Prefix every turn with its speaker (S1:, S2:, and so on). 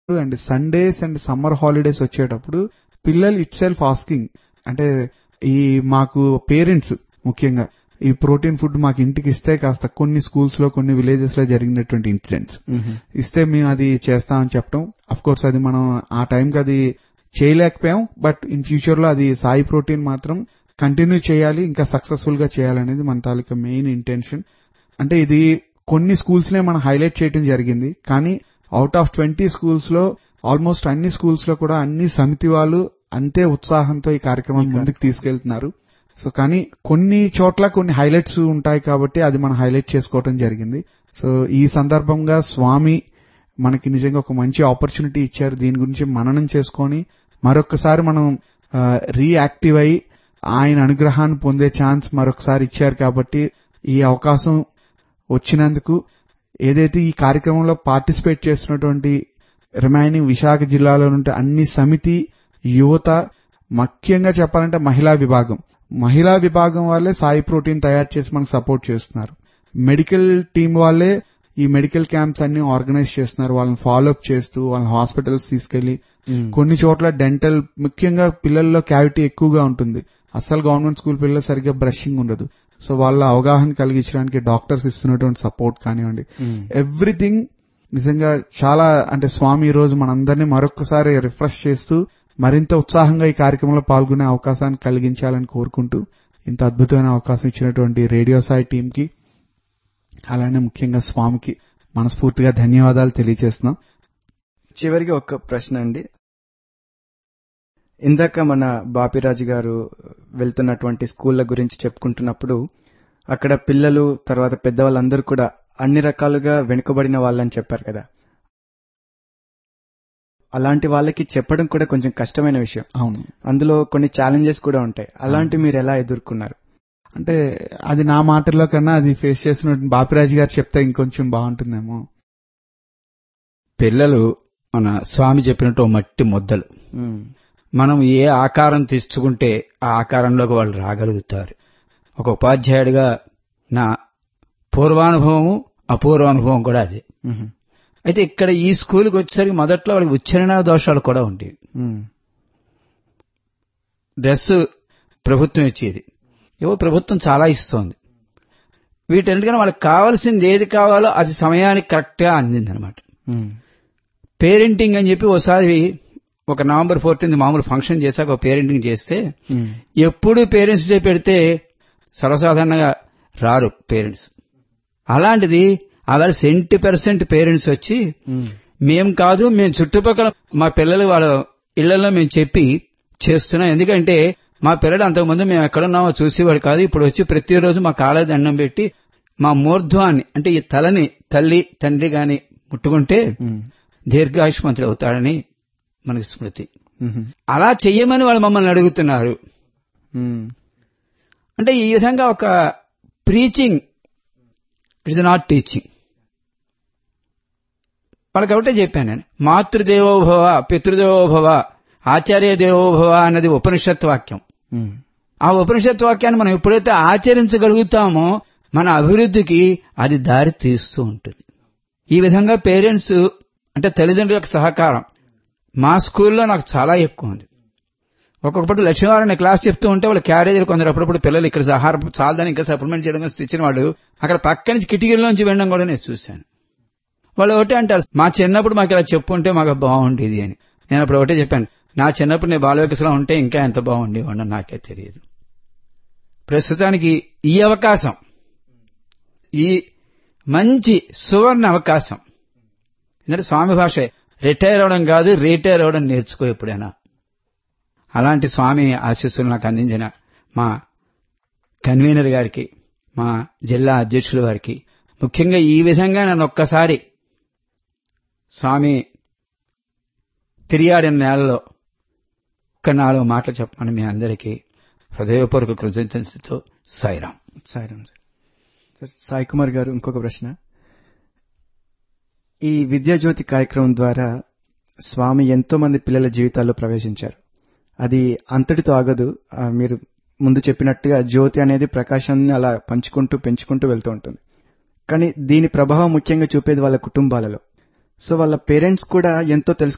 S1: and Sundays and summer holidays వచ్చేటప్పుడు పిల్లలు it self asking అంటే ఈ మాకు పేరెంట్స్ ముఖ్యంగా ఈ ప్రోటీన్ ఫుడ్ మాకు ఇంటికి ఇస్తే కాస్త కొన్ని స్కూల్స్ లో కొన్ని విలేజెస్ లో జరిగినటువంటి ఇన్సిడెంట్స్ ఇస్తే మేము అది చేస్తామని చెప్పడం అఫ్ కోర్స్ అది మనం ఆ టైంకి అది చేయలేకపోయాం బట్ ఇన్ ఫ్యూచర్ లో అది సాయి ప్రోటీన్ మాత్రం కంటిన్యూ చేయాలి ఇంకా సక్సెస్ఫుల్ గా చేయాలనేది మన తాలూకా మెయిన్ ఇంటెన్షన్ అంటే ఇది కొన్ని స్కూల్స్ నే మనం హైలైట్ చేయడం జరిగింది కానీ అవుట్ ఆఫ్ ట్వంటీ స్కూల్స్ లో ఆల్మోస్ట్ అన్ని స్కూల్స్ లో కూడా అన్ని సమితి వాళ్ళు అంతే ఉత్సాహంతో ఈ కార్యక్రమం ముందుకు తీసుకెళ్తున్నారు సో కానీ కొన్ని చోట్ల కొన్ని హైలైట్స్ ఉంటాయి కాబట్టి అది మనం హైలైట్ చేసుకోవడం జరిగింది సో ఈ సందర్భంగా స్వామి మనకి నిజంగా ఒక మంచి ఆపర్చునిటీ ఇచ్చారు దీని గురించి మననం చేసుకొని మరొకసారి మనం రీయాక్టివ్ అయి ఆయన అనుగ్రహాన్ని పొందే ఛాన్స్ మరొకసారి ఇచ్చారు కాబట్టి ఈ అవకాశం వచ్చినందుకు ఏదైతే ఈ కార్యక్రమంలో పార్టిసిపేట్ చేస్తున్నటువంటి రిమైనింగ్ విశాఖ జిల్లాలో ఉంటే అన్ని సమితి యువత ముఖ్యంగా చెప్పాలంటే మహిళా విభాగం మహిళా విభాగం వాళ్ళే సాయి ప్రోటీన్ తయారు చేసి మనకు సపోర్ట్ చేస్తున్నారు మెడికల్ టీం వాళ్ళే ఈ మెడికల్ క్యాంప్స్ అన్ని ఆర్గనైజ్ చేస్తున్నారు వాళ్ళని ఫాలో అప్ చేస్తూ వాళ్ళని హాస్పిటల్స్ తీసుకెళ్లి కొన్ని చోట్ల డెంటల్ ముఖ్యంగా పిల్లల్లో క్యావిటీ ఎక్కువగా ఉంటుంది అస్సలు గవర్నమెంట్ స్కూల్ పిల్లలు సరిగ్గా బ్రషింగ్ ఉండదు సో వాళ్ళ అవగాహన కలిగించడానికి డాక్టర్స్ ఇస్తున్నటువంటి సపోర్ట్ కానివ్వండి ఎవ్రీథింగ్ నిజంగా చాలా అంటే స్వామి ఈ రోజు మనందరినీ మరొకసారి రిఫ్రెష్ చేస్తూ మరింత ఉత్సాహంగా ఈ కార్యక్రమంలో పాల్గొనే అవకాశాన్ని కలిగించాలని కోరుకుంటూ ఇంత అద్భుతమైన అవకాశం ఇచ్చినటువంటి రేడియో సాయి టీం కి అలానే ముఖ్యంగా స్వామికి మనస్ఫూర్తిగా ధన్యవాదాలు తెలియజేస్తున్నాం
S2: చివరిగా ఒక ప్రశ్న అండి ఇందాక మన బాపిరాజు గారు వెళ్తున్నటువంటి స్కూళ్ళ గురించి చెప్పుకుంటున్నప్పుడు అక్కడ పిల్లలు తర్వాత పెద్దవాళ్ళందరూ కూడా అన్ని రకాలుగా వెనుకబడిన వాళ్ళని చెప్పారు కదా అలాంటి వాళ్ళకి చెప్పడం కూడా కొంచెం కష్టమైన విషయం
S1: అవును
S2: అందులో కొన్ని ఛాలెంజెస్ కూడా ఉంటాయి అలాంటి మీరు ఎలా ఎదుర్కొన్నారు
S1: అంటే అది నా మాటల్లో కన్నా అది ఫేస్ చేసిన బాపిరాజు గారు చెప్తే ఇంకొంచెం బాగుంటుందేమో
S3: పిల్లలు మన స్వామి చెప్పినట్టు ఓ మట్టి ముద్దలు
S2: ఉమ్,
S3: మనం ఏ ఆకారం తీసుకుంటే ఆ ఆకారంలోకి వాళ్ళు రాగలుగుతారు ఒక ఉపాధ్యాయుడిగా నా పూర్వానుభవము అపూర్వానుభవం కూడా అదే
S2: ఉమ్,
S3: అయితే ఇక్కడ ఈ స్కూల్కి వచ్చేసరికి మొదట్లో వాళ్ళకి ఉచ్చారణ దోషాలు కూడా ఉండేవి
S2: ఉమ్,
S3: డ్రెస్ ప్రభుత్వం ఇచ్చేది ఏవో ప్రభుత్వం చాలా ఇస్తోంది వీటన్నిటికన్నా వాళ్ళకి కావాల్సింది ఏది కావాలో అది సమయానికి కరెక్ట్గా అందిందనమాట
S2: ఉమ్,
S3: పేరెంటింగ్ అని చెప్పి ఒకసారి ఒక నవంబర్ ఫోర్టీన్త్ మామూలు ఫంక్షన్ చేశాక ఒక పేరెంటింగ్ చేస్తే
S2: ఉమ్,
S3: ఎప్పుడు పేరెంట్స్ డే పెడితే సర్వసాధారణంగా రారు పేరెంట్స్ అలాంటిది అలా సెంటీ పర్సెంట్ పేరెంట్స్ వచ్చి
S2: ఉమ్,
S3: మేం కాదు మేము చుట్టుపక్కల మా పిల్లలు వాళ్ళ ఇళ్లలో మేము చెప్పి చేస్తున్నాం ఎందుకంటే మా పిల్లలు అంతకుముందు మేము ఎక్కడున్నామో చూసేవాడు కాదు ఇప్పుడు వచ్చి ప్రతిరోజు మా కాళ్ళ దండం పెట్టి మా మూర్ధ్వాన్ని అంటే ఈ తలని తల్లి తండ్రి గాని ముట్టుకుంటే
S2: ఉమ్,
S3: దీర్ఘాయుష్మంతుడు అవుతాడని మనకి స్మృతి
S2: ఉమ్,
S3: అలా చెయ్యమని వాళ్ళు మమ్మల్ని అడుగుతున్నారు
S2: ఉమ్,
S3: అంటే ఈ విధంగా ఒక ప్రీచింగ్ ఇట్స్ నాట్ టీచింగ్ వాళ్ళకి ఒకటే చెప్పాను నేను మాతృదేవోభవ పితృదేవోభవ ఆచార్య దేవోభవ అన్నది ఉపనిషత్ వాక్యం
S2: ఉమ్,
S3: ఆ ఉపనిషత్ వాక్యాన్ని మనం ఎప్పుడైతే ఆచరించగలుగుతామో మన అభివృద్ధికి అది దారి తీస్తూ ఉంటుంది ఈ విధంగా పేరెంట్స్ అంటే తల్లిదండ్రుల యొక్క సహకారం మా స్కూల్లో నాకు చాలా ఎక్కువ ఉంది ఒక్కొక్కటి లక్ష్మీవారిని క్లాస్ చెప్తూ ఉంటే వాళ్ళు క్యారేజీలు కొందరు అప్పుడప్పుడు పిల్లలు ఇక్కడ ఆహారం చాలదని ఇంకా సప్లిమెంట్ చేయడం కోసం తెచ్చిన వాళ్ళు అక్కడ పక్క నుంచి కిటికీల్లోంచి వెళ్ళడం కూడా నేను చూశాను వాళ్ళు ఒకటే అంటారు మా చిన్నప్పుడు మాకు ఇలా చెప్పుంటే మాకు బాగుండేది అని నేను అప్పుడు ఒకటే చెప్పాను నా చిన్నప్పుడు నేను బాలవికసలో ఉంటే ఇంకా ఎంత బాగుండేవాడినో నాకే తెలియదు ప్రస్తుతానికి ఈ అవకాశం ఈ మంచి సువర్ణ అవకాశం ఎందుకంటే స్వామి భాష రిటైర్ అవడం కాదు రిటైర్ అవడం నేర్చుకో ఎప్పుడైనా అలాంటి స్వామి ఆశీస్సులు నాకు అందించిన మా కన్వీనర్ గారికి మా జిల్లా అధ్యక్షుల వారికి ముఖ్యంగా ఈ విధంగా నన్ను ఒక్కసారి స్వామి తిరియాడిన నేలలో ఒక నాలుగు మాటలు చెప్పమని మీ అందరికీ హృదయపూర్వక కృతజ్ఞతతో సాయిరాం
S2: సాయిరామ్ సార్ సార్ సాయి కుమార్ గారు ఇంకొక ప్రశ్న ఈ విద్యాజ్యోతి కార్యక్రమం ద్వారా స్వామి ఎంతో మంది పిల్లల జీవితాల్లో ప్రవేశించారు అది అంతటితో ఆగదు ఆ, మీరు ముందు చెప్పినట్టుగా జ్యోతి అనేది ప్రకాశాన్ని అలా పంచుకుంటూ పెంచుకుంటూ వెళ్తూ ఉంటుంది కానీ దీని ప్రభావం ముఖ్యంగా చూపేది వాళ్ళ కుటుంబాలలో సో వాళ్ళ పేరెంట్స్ కూడా ఎంతో తెలుసు